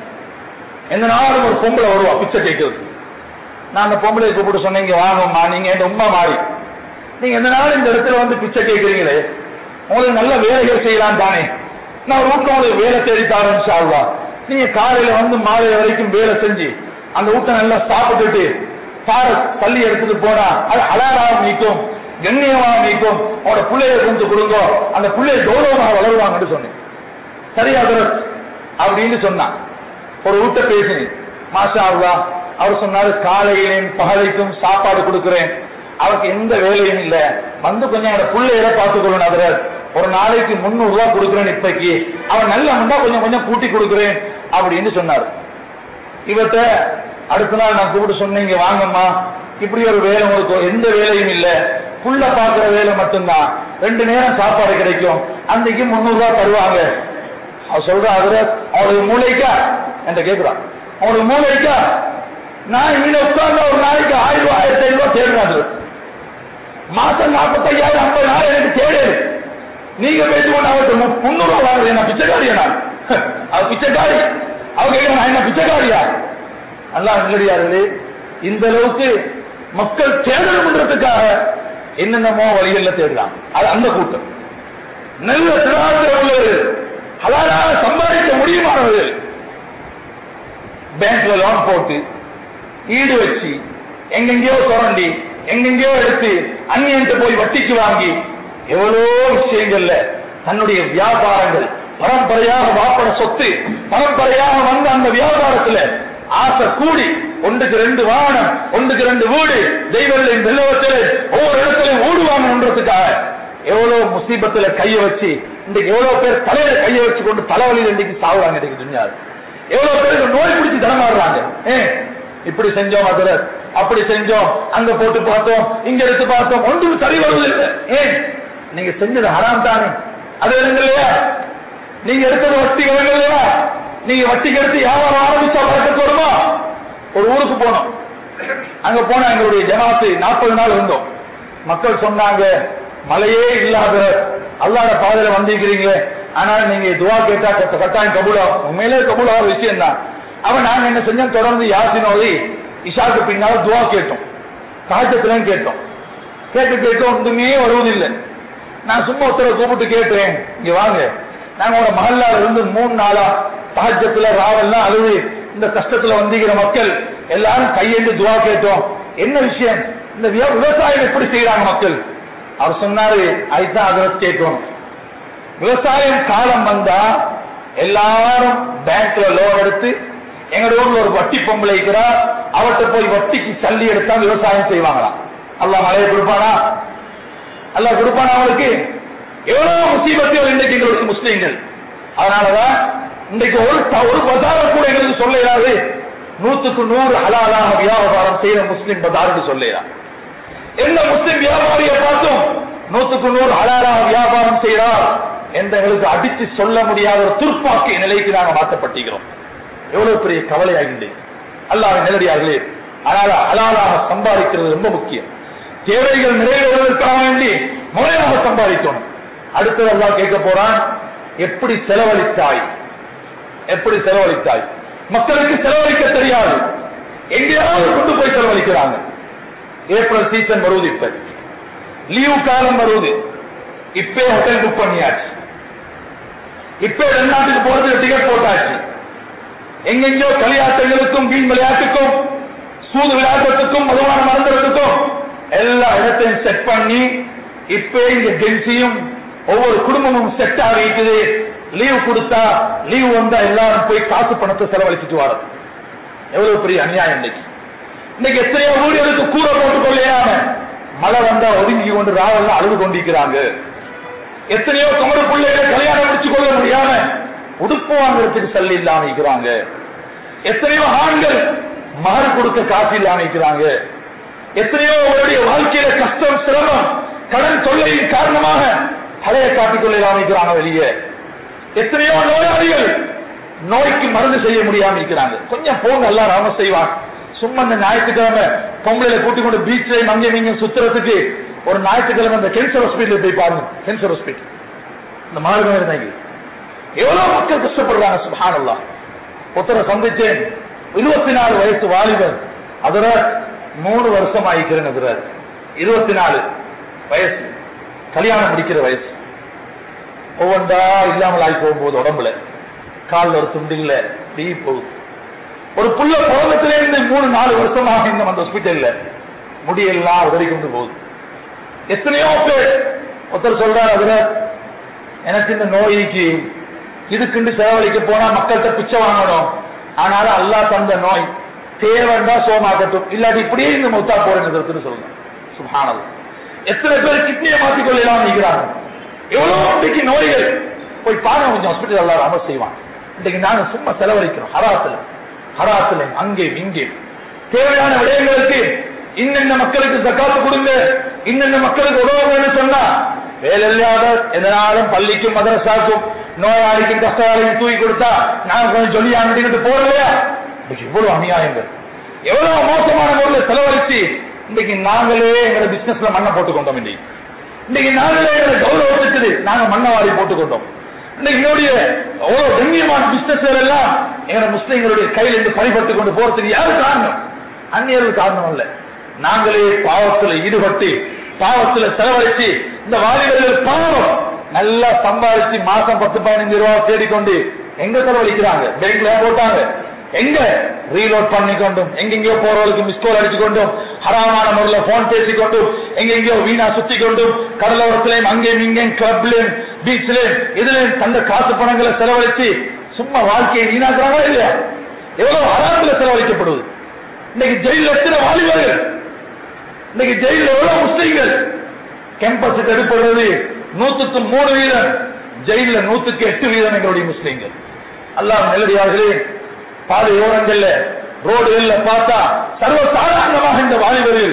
எந்த நாளும் ஒரு பொம்பளை வருவா பிச்சை கேட்கறது நான் அந்த பொம்பளை கூப்பிட்டு சொன்னேன் இங்க வாங்கம்மா நீங்க என் உமா மாறி நீங்க எந்த நாளும் இந்த இடத்துல வந்து பிச்சை கேட்கறீங்களே உங்களுக்கு நல்ல வேலைகள் செய்யலாம் தானே நான் ஒரு வீட்டுல உங்களுக்கு வேலை தேடி தரேன் சால்வா நீங்க காலையில வந்து மாலை வரைக்கும் வேலை செஞ்சு அந்த வீட்டை நல்லா சாப்பிட்டுட்டு சார தள்ளி எடுத்துட்டு போனா அது அலாராக நீக்கும் கண்ணியமாக நீக்கும் அவனோட பிள்ளைய கொண்டு கொடுங்க அந்த பிள்ளைய கௌரவமாக வளருவாங்கன்னு சொன்னேன் சரியா தரத் அப்படின்னு சொன்னான் ஒரு வீட்டை பேசினேன் மாஷா அல்லா அவர் சொன்னாரு காலையிலேயும் பகலைக்கும் சாப்பாடு கொடுக்கிறேன் அவருக்கு எந்த வேலையும் இல்ல வந்து கொஞ்சம் என்னோட பிள்ளைகளை பார்த்துக்கொள்ளணும் அதுல ஒரு நாளைக்கு முந்நூறு ரூபாய் கொடுக்குறேன் இப்பைக்கு அவன் நல்ல முண்டா கொஞ்சம் கொஞ்சம் கூட்டி கொடுக்குறேன் அப்படின்னு சொன்னார் இவர்கிட்ட அடுத்த நாள் நான் கூப்பிட்டு சொன்னேன் இங்க வாங்கம்மா இப்படி ஒரு வேலை உங்களுக்கு எந்த வேலையும் இல்ல புள்ள பாக்குற வேலை மட்டும்தான் ரெண்டு நேரம் சாப்பாடு கிடைக்கும் அன்னைக்கு முந்நூறு ரூபாய் தருவாங்க அவன் சொல்ற அதுல அவனுடைய மூளைக்கா என்ற கேக்குறான் அவனுடைய மூளைக்கா நான் இங்க உட்கார்ந்து ஒரு நாளைக்கு ஆயிரம் ரூபாய் ஆயிரத்தி ஐநூறு ரூபாய் தேடுறாங்க மாசம் நாற்பத்தையாயிரம் ஐம்பதாயிரம் எனக்கு தேடு நீங்க பேசி கொண்டு அவர்கிட்ட மு- முன்னூறு ரூபாய் வாங்குறேன் நான் பிச்சைக்காரியா நான் அவ பிச்சைக்காரி அவங்க கேட்க நான் என்ன பிச்சைக்காரியா அல்லாஹ் நல்லடியார்களே இந்த அளவுக்கு மக்கள் தேடணுன்றதுக்காக என்னென்னமோ வழிகள்ல தேடலாம் அது அந்த கூட்டம் நல்ல திராட்சை உள்ளவர்கள் ஹலாலாக சம்பாதிக்க முடியுமானவர்கள் பேங்க்ல லோன் போட்டு ஈடு வச்சு எங்கெங்கேயோ சுரண்டி எங்கெங்கேயோ எடுத்து அந்நியன்ட்டு போய் வட்டிக்கு வாங்கி எவ்வளோ விஷயங்கள்ல தன்னுடைய வியாபாரங்கள் பரம்பரையாக வாப்பட சொத்து பரம்பரையாக வந்த அந்த வியாபாரத்துல ஆசை கூடி ஒன்றுக்கு ரெண்டு வாகனம் ஒன்றுக்கு ரெண்டு வீடு தெய்வங்களின் வெள்ளவத்தில் ஒவ்வொரு இடத்துலையும் ஓடுவாங்கன்றதுக்காக எவ்வளவு முசீபத்துல கைய வச்சு இன்றைக்கு எவ்வளவு பேர் தலையில கைய வச்சு கொண்டு தலைவலியில் இன்றைக்கு சாவுறாங்க இன்றைக்கு துணியாரு எவ்வளவு பேருக்கு நோய் பிடிச்சு தடமாறுறாங்க ஏ இப்படி செஞ்சோம் அதுல அப்படி செஞ்சோம் அங்க போட்டு பார்த்தோம் இங்க எடுத்து பார்த்தோம் ஒன்றும் சரி வருவதில்லை ஏன் நீங்க செஞ்சது ஹராம் தானே அது இருங்க இல்லையா நீங்க எடுத்தது வட்டி வருங்க இல்லையா நீங்க வட்டிக்கு எடுத்து வியாபாரம் ஆரம்பிச்சா வழக்கத்து வருமா ஒரு ஊருக்கு போனோம் அங்க போனா எங்களுடைய ஜமாத்து நாற்பது நாள் இருந்தோம் மக்கள் சொன்னாங்க மழையே இல்லாத அல்லாத பாதையில வந்திருக்கிறீங்க ஆனால் நீங்க துவா கேட்டா கட்ட- கட்டாயம் கபூலாகும் உண்மையிலே கபூலாக விஷயம் தான் அவன் நாங்க என்ன செஞ்சோம் தொடர்ந்து யாசின் ஓதி இஷாக்கு பின்னால துவா கேட்டோம் சாஜத்திலும் கேட்டோம் கேட்டு கேட்டோம் ஒன்றுமே வருவதில்லை நான் சும்மா ஒருத்தரை கூப்பிட்டு கேட்டேன் இங்க வாங்க நாங்க உங்க மகல்லால இருந்து மூணு நாளா சஹஜத்துல ராவெல்லாம் அழுது இந்த கஷ்டத்துல வந்திருக்கிற மக்கள் எல்லாரும் கையெழுந்து துவா கேட்டோம் என்ன விஷயம் இந்த விவ- விவசாயம் எப்படி செய்யறாங்க மக்கள் அவர் சொன்னாரு அதுதான் அதை கேட்கணும் விவசாயம் காலம் வந்தா எல்லாரும் பேங்க்ல லோன் எடுத்து எங்க ஊர்ல ஒரு வட்டி பொம்பளை இருக்கிறா அவர்கிட்ட போய் வட்டிக்கு சல்லி எடுத்தா விவசாயம் செய்வாங்களாம் அல்லாஹ் மழையை கொடுப்பானா அல்லாஹ் கொடுப்பானா அவங்களுக்கு எவ்வளவு முசீபத்துகள் இன்றைக்கு எங்களுக்கு முஸ்லீம்கள் அதனாலதான் இன்றைக்கு ஒரு த- ஒரு பஜார கூட எங்களுக்கு சொல்ல இயலாது நூத்துக்கு நூறு ஹலாலாக வியாபாரம் செய்யற முஸ்லிம் பஜார்னு சொல்லலாம் எந்த முஸ்லிம் வியாபாரியை பார்த்தும் நூத்துக்கு நூறு ஹலாலாக வியாபாரம் செய்கிறார் என்று எங்களுக்கு அடித்து சொல்ல முடியாத ஒரு துர்ப்பாக்கிய நிலைக்கு நாங்கள் மாற்றப்பட்டிருக்கிறோம் எவ்வளவு பெரிய கவலையாகின்றே அல்லாஹ் நேரடியார்களே ஆனால் ஹலாலாக சம்பாதிக்கிறது ரொம்ப முக்கியம் தேவைகள் நிறைவேறுவதற்காக வேண்டி முறையாக சம்பாதிக்கணும் அடுத்தது அல்லாஹ் கேட்க போறான் எப்படி செலவழித்தாய் எப்படி செலவழித்தாய் மக்களுக்கு செலவழிக்க தெரியாது எங்கேயாவது கொண்டு போய் செலவழிக்கிறாங்க ஏப்ரல் சீசன் வருவது இப்ப லீவு காலம் வருவது இப்பே ஹோட்டல் புக் பண்ணியாச்சு இப்ப வெளிநாட்டுக்கு போறது டிக்கெட் போட்டாச்சு எங்கெங்கயோ களியாட்டங்களுக்கும் வீண் விளையாட்டுக்கும் சூது விளையாட்டுக்கும் மதுவான மருந்துகளுக்கும் எல்லா இடத்தையும் செட் பண்ணி இப்ப இங்க ஜென்சியும் ஒவ்வொரு குடும்பமும் செட் ஆகிக்குது லீவ் கொடுத்தா லீவ் வந்தா எல்லாரும் போய் காசு பணத்தை செலவழிச்சிட்டு வரோம் எவ்வளவு பெரிய அநியாயம் இன்னைக்கு இன்னைக்கு எத்தனையோ ஊழியருக்கு கூரை போட்டு கொள்ளையாம மழை வந்தா ஒதுங்கி கொண்டு ராவெல்லாம் அழுது கொண்டிருக்கிறாங்க எத்தனையோ குமர பிள்ளைகளை கல்யாணம் முடிச்சு கொள்ள முடியாம உடுப்பு வாங்குறதுக்கு சல்லி இல்லாம இருக்கிறாங்க எத்தனையோ ஆண்கள் மகர் கொடுக்க காசு இல்லாம இருக்கிறாங்க எத்தனையோ அவருடைய வாழ்க்கையில கஷ்டம் சிரமம் கடன் தொல்லையின் காரணமாக தலையை காட்டிக் கொள்ள இல்லாம இருக்கிறாங்க வெளியே எத்தனையோ நோயாளிகள் நோய்க்கு மருந்து செய்ய முடியாம இருக்கிறாங்க கொஞ்சம் போங்க எல்லாரும் அவங்க செய்வாங்க சும்மா இந்த ஞாயிற்றுக்கிழமை பொம்பளையில கூட்டி கொண்டு பீச்ல அங்கே இங்க சுத்துறதுக்கு ஒரு ஞாயிற்றுக்கிழமை இந்த கேன்சர் ஹாஸ்பிட்டல் போய் பாருங்க கேன்சர் ஹாஸ்பிட்டல் இந்த மார்க்கம் இருந்தாங்க எவ்வளவு மக்கள் கஷ்டப்படுறாங்க சுபானல்லா ஒருத்தரை சந்திச்சேன் இருபத்தி நாலு வயசு வாலிபர் அதுல மூணு வருஷம் ஆயிக்கிறேன் அதுல இருபத்தி நாலு வயசு கல்யாணம் முடிக்கிற வயசு ஒவ்வொன்றா இல்லாமல் ஆகி போகும்போது உடம்புல கால்ல ஒரு துண்டு இல்ல டீ போகுது ஒரு புள்ள பிறந்தத்துல இருந்து மூணு நாலு வருஷமாக இந்த அந்த ஹாஸ்பிட்டல்ல முடியெல்லாம் உதறி கொண்டு போகுது எத்தனையோ பேர் ஒருத்தர் சொல்றாரு அதுல எனக்கு இந்த நோய்க்கு இதுக்குண்டு செலவழிக்க போனா மக்கள்கிட்ட பிச்சை வாங்கணும் ஆனாலும் அல்லாஹ் தந்த நோய் தேவைண்டா சோமாக்கட்டும் இல்லாட்டி இப்படியே இந்த மொத்தா போறேன்னு சொல்லுங்க சுபானது எத்தனை பேர் கிட்னியை மாத்திக் கொள்ளலாம் நிற்கிறாங்க எவ்வளவு இன்றைக்கு நோய்கள் போய் பாருங்க கொஞ்சம் ஹாஸ்பிட்டல் எல்லாம் அமல் செய்வான் இன்றைக்கு நாங்க சும்மா செலவழிக்கிறோம் ஹராத்துல ஹராத்துல அங்கே இங்கே தேவையான விடயங்களுக்கு இன்னென்ன மக்களுக்கு ஜக்காத்து கொடுங்க இன்னென்ன மக்களுக்கு உதவுங்கன்னு சொன்னா வேலை இல்லாத எதனாலும் பள்ளிக்கும் மதரசாக்கும் நோயாளிக்கும் கஷ்டவாளிக்கும் தூக்கி கொடுத்தா நாங்க கொஞ்சம் சொல்லி அங்கிட்டு போறோம் இல்லையா இன்னைக்கு இவ்வளவு அநியாயங்கள் எவ்வளவு மோசமான முறையில் செலவழிச்சு இன்னைக்கு நாங்களே எங்களை பிசினஸ்ல மண்ணை போட்டு கொண்டோம் இன்னைக்கு இன்னைக்கு நாங்களே எங்களை கௌரவத்துக்குது நாங்க மண்ணவாரி போட்டுக்கொண்டோம் இன்னைக்கு என்னுடைய அவ்வளவு கண்ணியமான பிசினஸ் எல்லாம் எங்க முஸ்லிம்களுடைய கையில் இருந்து பறிபட்டு கொண்டு போறதுக்கு யாரு காரணம் அந்நியர்கள் காரணம் அல்ல நாங்களே பாவத்துல ஈடுபட்டு பாவத்துல செலவழிச்சு இந்த வாலிபர்கள் பாவம் நல்லா சம்பாதிச்சு மாசம் பத்து பதினஞ்சு ரூபாய் தேடிக்கொண்டு எங்க செலவழிக்கிறாங்க பேங்க்ல போட்டாங்க எங்க ரீலோட் பண்ணிக்கொண்டும் எங்கெங்கயோ போறவர்களுக்கு மிஸ் கால் அடிச்சு கொண்டும் ஹராமான முறையில் போன் பேசிக்கொண்டும் எங்கெங்கயோ வீணா சுத்தி கொண்டும் கடலோரத்திலையும் அங்கேயும் இங்கேயும் கிளப்லயும் பீச்லயும் இதுலயும் தந்த காசு பணங்களை செலவழிச்சு சும்மா வாழ்க்கையை வீணாக்குறாங்களா இல்லையா எவ்வளவு ஹராத்துல செலவழிக்கப்படுது இன்னைக்கு ஜெயில எத்தனை வாலிபர்கள் இன்னைக்கு ஜெயில எவ்வளவு முஸ்லீம்கள் கேம்பஸ் எடுப்படுறது நூத்துக்கு மூணு வீதம் ஜெயில நூத்துக்கு எட்டு வீதம் எங்களுடைய முஸ்லீம்கள் அல்லாஹ் நெல்லடியார்களே பாதையோரங்கள்ல ரோடுகள்ல பார்த்தா சர்வ சாதாரணமாக இந்த வாலிபர்கள்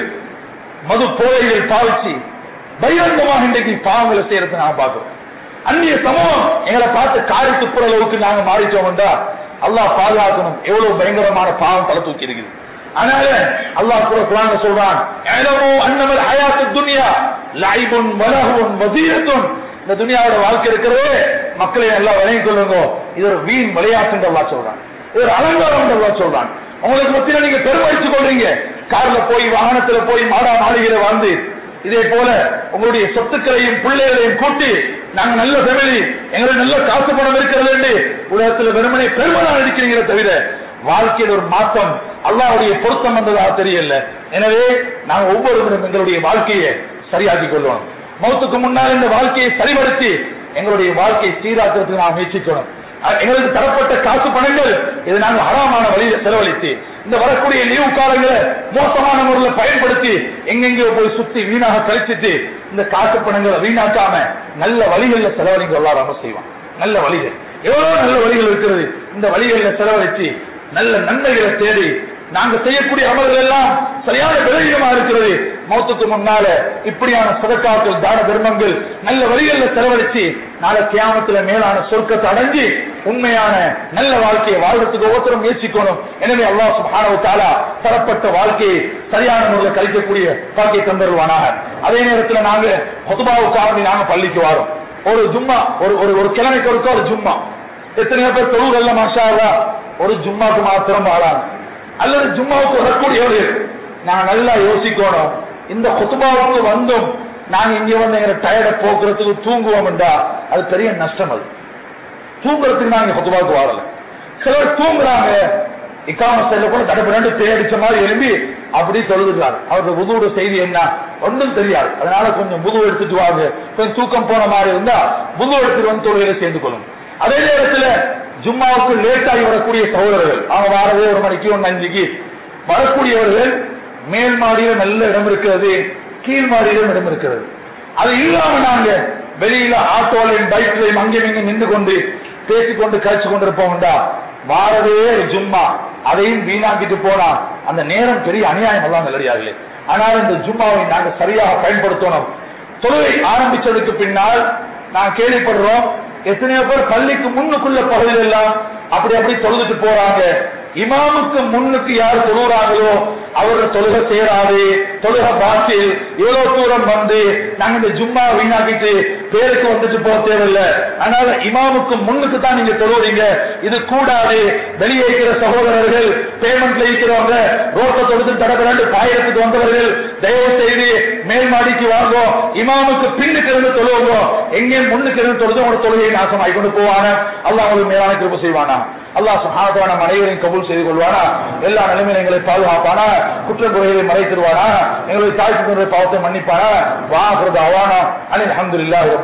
மது போதைகள் பாவிச்சு பகிரங்கமாக இன்றைக்கு பாவங்களை செய்யறதை நாங்க பார்க்கிறோம் அந்நிய சமூகம் எங்களை பார்த்து காரி துப்புற அளவுக்கு நாங்க மாறிட்டோம்டா அல்லாஹ் பாதுகாக்கணும் எவ்வளவு பயங்கரமான பாவம் தலை தூக்கி இருக்குது அதனால அல்லாஹ் கூட குரான்ல சொல்றான் "இஅலமு அன்னமல் ஹயாத்து துன்யா லைபுன் வலஹுன் வஸீரத்துன் இந்த துனியாவோட வாழ்க்கை இருக்கிறதே மக்களை நல்லா விளங்கிக் கொள்ளுங்க இது ஒரு வீண் விளையாட்டு அல்லாஹ் சொல்றான் இது ஒரு அலங்காரம் அல்லாஹ் சொல்றான் உங்களுக்கு மத்தியில நீங்க பெருமடித்துக் கொள்றீங்க கார்ல போய் வாகனத்துல போய் மாடா மாளிகையில வாழ்ந்து இதே போல உங்களுடைய சொத்துக்களையும் பிள்ளைகளையும் கூட்டி நாங்க நல்ல ஃபேமிலி எங்களுக்கு நல்ல காசு பணம் இருக்கிறது என்று உலகத்துல வெறுமனை பெருமனா இருக்கிறீங்களே தவிர வாழ்க்கையில் ஒரு மாற்றம் அல்லாவுடைய பொருத்தம் வந்ததாக தெரியல எனவே நாங்க ஒவ்வொருவரும் எங்களுடைய வாழ்க்கையை சரியாக்கி கொள்வோம் மௌத்துக்கு முன்னால் இந்த வாழ்க்கையை சரிபடுத்தி எங்களுடைய வாழ்க்கையை சீராக்கிறதுக்கு நாம் முயற்சிக்கணும் அஹ் எங்களுக்கு தரப்பட்ட காசு பணங்கள் இது நாங்க ஹராமான வழியில செலவழித்து இந்த வரக்கூடிய லீவு காலங்களை மோசமான முறையில் பயன்படுத்தி எங்கெங்கயோ போய் சுத்தி வீணாக கழிச்சிட்டு இந்த காசு பணங்களை வீணாக்காம நல்ல வழிகளில செலவழிங்க எல்லாரும் செய்வான் நல்ல வழிகள் எவ்வளவு நல்ல வழிகள் இருக்கிறது இந்த வழிகளில் செலவழிச்சு நல்ல நன்மைகளை தேடி நாங்க செய்யக்கூடிய அமல்கள் எல்லாம் சரியான விளைவிடமா இருக்கிறது மௌத்துக்கு முன்னால இப்படியான சதக்காக்கள் தான தர்மங்கள் நல்ல வழிகளில் செலவழிச்சு நாளை கியாமத்துல மேலான சொர்க்கத்தை அடைஞ்சு உண்மையான நல்ல வாழ்க்கையை வாழ்றதுக்கு ஒவ்வொருத்தரும் முயற்சிக்கணும் எனவே அல்லாஹ் சுப்ஹானஹு தஆலா தரப்பட்ட வாழ்க்கையை சரியான முறையில் கழிக்கக்கூடிய வாழ்க்கையை தந்தருவானாக அதே நேரத்துல நாங்க ஹுதுபாவுக்காக நாங்க பள்ளிக்கு வரோம் ஒரு ஜும்மா ஒரு ஒரு ஒரு கிழமைக்கு ஒருக்கா ஒரு ஜும்மா எத்தனையோ பேர் தொழுகல்ல மாஷா அல்லாஹ் ஒரு ஜும்மாக்கு மாத்திரம் ஆளாங்க அல்லது ஜும்மாவுக்கு வரக்கூடியவர்கள் நாங்க நல்லா யோசிக்கணும் இந்த குத்துபாவுக்கு வந்தும் நாங்க இங்க வந்து எங்க டயர்ட போக்குறதுக்கு தூங்குவோம் என்றா அது பெரிய நஷ்டம் அது தூங்குறதுக்கு நாங்க குத்துபாவுக்கு வரல சிலர் தூங்குறாங்க இக்காம செல்ல கூட தடுப்பு ரெண்டு தேடிச்ச மாதிரி எழும்பி அப்படி தொழுதுறாரு அவருடைய புதுவோட செய்தி என்ன ஒன்றும் தெரியாது அதனால கொஞ்சம் புது எடுத்துட்டு வாங்க கொஞ்சம் தூக்கம் போன மாதிரி இருந்தா புது எடுத்துட்டு வந்து தொழுகையில சேர்ந்து கொள்ளும் அதே நேரத்துல ஜும்மாவுக்கு லேட் ஆகி வரக்கூடிய சகோதரர்கள் அவங்க வாரதே ஒரு மணிக்கு ஒன்னு அஞ்சுக்கு வரக்கூடியவர்கள் மேல் மாடியில நல்ல இடம் இருக்கிறது கீழ் மாடியிலும் இடம் இருக்கிறது அது இல்லாம நாங்க வெளியில ஆட்டோலையும் பைக்லையும் அங்கேயும் இங்கே நின்று கொண்டு பேசிக்கொண்டு கழிச்சு கொண்டிருப்போம்டா வாரதே ஒரு ஜும்மா அதையும் வீணாக்கிட்டு போனா அந்த நேரம் பெரிய அநியாயம் எல்லாம் நல்லடியார்களே ஆனால் இந்த ஜும்மாவை நாங்க சரியாக பயன்படுத்தணும் தொழுகை ஆரம்பிச்சதுக்கு பின்னால் நான் கேள்விப்படுறோம் எத்தனையோ பேர் பள்ளிக்கு முன்னுக்குள்ள பகுதியில் எல்லாம் அப்படி அப்படி தொழுதுட்டு போறாங்க இமாமுக்கு முன்னுக்கு யார் தொழுகிறாங்களோ அவரோட தொழுகை சேராது தொழுகை பாத்தில் எவ்வளவு தூரம் வந்து நாங்க இந்த ஜும்மா வீணாக்கிட்டு பேருக்கு வந்துட்டு போக தேவையில்லை அதனால இமாமுக்கு முன்னுக்கு தான் நீங்க தொழுவுறீங்க இது கூடாது வெளியே இருக்கிற சகோதரர்கள் பேமெண்ட்ல இருக்கிறவங்க ரோட்டை தொடுத்து தடபடாண்டு பாயிரத்துக்கு வந்தவர்கள் தயவு செய்து மேல் மாடிக்கு வாங்கோ இமாமுக்கு பின்னுக்கு இருந்து தொழுவுங்க எங்கேயும் முன்னுக்கு இருந்து தொழுது உங்களோட தொழுகையை நாசமாகி கொண்டு போவான அல்லாஹ் உங்களுக்கு மேலான கிருப செய்வானா அல்லாஹ் சுஹானத்தான நம் அனைவரையும் கபூல் செய்து கொள்வானா எல்லா நிலைமையிலும் எங்களை பாதுகாப்பானா குற்ற குறைகளை மறைத்திருவானா எங்களுடைய தாய்க்கு பாவத்தை மன்னிப்பானா வாக்குறது அவானா அனில் அஹமதுல்லாஹி